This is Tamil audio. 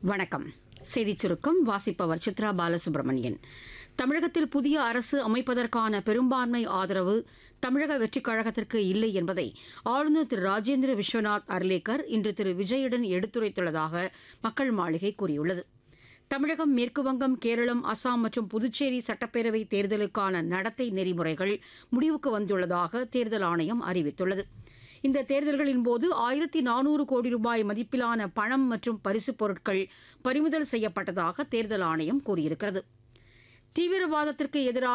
வணக்கம் செய்திச் சுருக்கம் வாசிப்பவர் சித்ரா பாலசுப்ரமணியன் தமிழகத்தில் புதிய அரசு அமைப்பதற்கான பெரும்பான்மை ஆதரவு தமிழக வெற்றிக் கழகத்திற்கு இல்லை என்பதை ஆளுநர் திரு ராஜேந்திர விஸ்வநாத் அர்லேக்கர் இன்று திரு விஜயுடன் எடுத்துரைத்துள்ளதாக மக்கள் மாளிகை கூறியுள்ளது தமிழகம் மேற்குவங்கம் கேரளம் அசாம் மற்றும் புதுச்சேரி சட்டப்பேரவை தேர்தலுக்கான நடத்தை நெறிமுறைகள் முடிவுக்கு வந்துள்ளதாக தேர்தல் ஆணையம் அறிவித்துள்ளது இந்த தேர்தல்களின் போது ஆயிரத்தி நானூறு கோடி ரூபாய் மதிப்பிலான பணம் மற்றும் பரிசுப் பொருட்கள் பறிமுதல் செய்யப்பட்டதாக தேர்தல் ஆணையம் கூறியிருக்கிறது தீவிரவாதத்திற்கு எதிரான